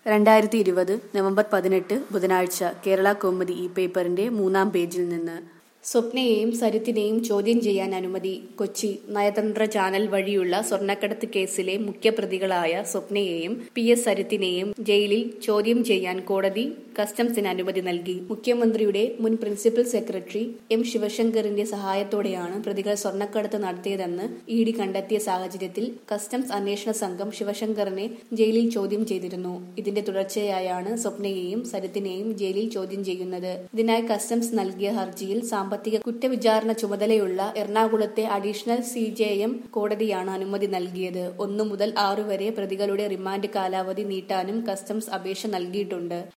രണ്ടായിരത്തി ഇരുപത് നവംബർ പതിനെട്ട് ബുധനാഴ്ച കേരള കൗമുദി ഈ പേപ്പറിന്റെ മൂന്നാം പേജിൽ നിന്ന് സ്വപ്നയെയും സരിത്തിനെയും ചോദ്യം ചെയ്യാൻ അനുമതി കൊച്ചി നയതന്ത്ര ചാനൽ വഴിയുള്ള സ്വർണ്ണക്കടത്ത് കേസിലെ മുഖ്യപ്രതികളായ സ്വപ്നയെയും പി എസ് സരിത്തിനെയും ജയിലിൽ ചോദ്യം ചെയ്യാൻ കോടതി കസ്റ്റംസിന് അനുമതി നൽകി മുഖ്യമന്ത്രിയുടെ മുൻ പ്രിൻസിപ്പൽ സെക്രട്ടറി എം ശിവശങ്കറിന്റെ സഹായത്തോടെയാണ് പ്രതികൾ സ്വർണ്ണക്കടത്ത് നടത്തിയതെന്ന് ഇ ഡി കണ്ടെത്തിയ സാഹചര്യത്തിൽ കസ്റ്റംസ് അന്വേഷണ സംഘം ശിവശങ്കറിനെ ജയിലിൽ ചോദ്യം ചെയ്തിരുന്നു ഇതിന്റെ തുടർച്ചയായാണ് സ്വപ്നയെയും സരിത്തിനെയും ജയിലിൽ ചോദ്യം ചെയ്യുന്നത് ഇതിനായി കസ്റ്റംസ് നൽകിയ ഹർജിയിൽ സാമ്പത്തിക കുറ്റവിചാരണ ചുമതലയുള്ള എറണാകുളത്തെ അഡീഷണൽ സി ജെ എം കോടതിയാണ് അനുമതി നൽകിയത് ഒന്നു മുതൽ ആറു വരെ പ്രതികളുടെ റിമാൻഡ് കാലാവധി നീട്ടാനും കസ്റ്റംസ് അപേക്ഷ നൽകിയിട്ടുണ്ട്